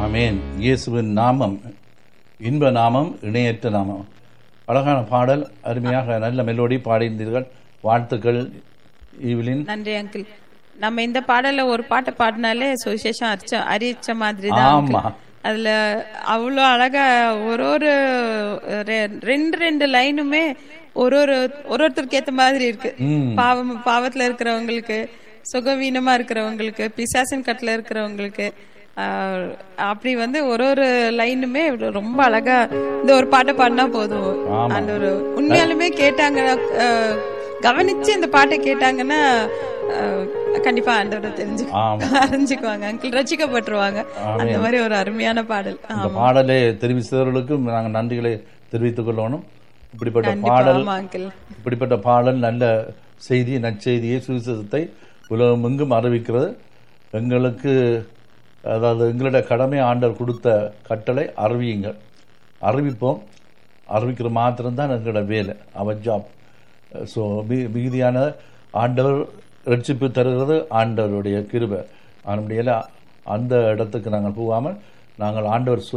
ஆமேன் இயேசுவின் நாமம் இன்ப நாமம் இணையற்ற நாமம் அழகான பாடல் அருமையாக நல்ல மெலோடி பாடியிருந்தீர்கள் வாழ்த்துக்கள் ஈவிலின் நன்றி அங்கிள் நம்ம இந்த பாடல்ல ஒரு பாட்டை பாடினாலே சுவிசேஷம் அரிச்ச அரிச்ச மாதிரி தான் ஆமா. uncle. அதுல அவ்வளோ அழகா ஒரு ஒரு ரெ- ரெண்டு ரெண்டு லைனுமே ஒரு ஒரு ஒரு ஒருத்தருக்கு ஏத்த மாதிரி இருக்கு பாவம் பாவத்துல இருக்கிறவங்களுக்கு சுகவீனமா இருக்கிறவங்களுக்கு பிசாசின் கட்டுல இருக்கிறவங்களுக்கு ஆஹ், அப்படி வந்து ஒரு ஒரு லைனுமே ரொம்ப அழகா இந்த ஒரு பாட்டை பாடினா போதும் அந்த ஒரு உண்மையாலுமே கேட்டாங்க ஆஹ், கவனிச்சு இந்த பாட்டை கேட்டாங்கன்னா ஆஹ், கண்டிப்பா ஆண்டவரை தெரிஞ்சு ஆமா. அறிஞ்சுக்குவாங்க அங்கிள் ரசிக்கப்பட்டுருவாங்க அந்த மாதிரி ஒரு அருமையான பாடல் ஆ, இந்த பாடலை தெரிவித்தவர்களுக்கும் நாங்கள் நன்றிகளை தெரிவித்துக் கொள்ளணும் இப்படிப்பட்ட கண்டிப்பா பாடல் ஆமா அங்கிள் இப்படிப்பட்ட பாடல் நல்ல செய்தி நற்செய்தியை சுவிசேஷத்தை உலகமெங்கும் அறிவிக்கிறது எங்களுக்கு அதாவது எங்களுடைய கடமை ஆண்டவர் கொடுத்த கட்டளை அறிவியுங்கள் அறிவிப்போம் அறிவிக்கிற மாத்திரம்தான் எங்களோட வேலை அவர் ஜாப் ஸோ மிகுதியான ஆண்டவர் ரட்சிப்பு தருகிறது ஆண்டவருடைய கிருபை அதனுடைய அந்த இடத்துக்கு நாங்கள் போகாமல் நாங்கள் ஆண்டவர்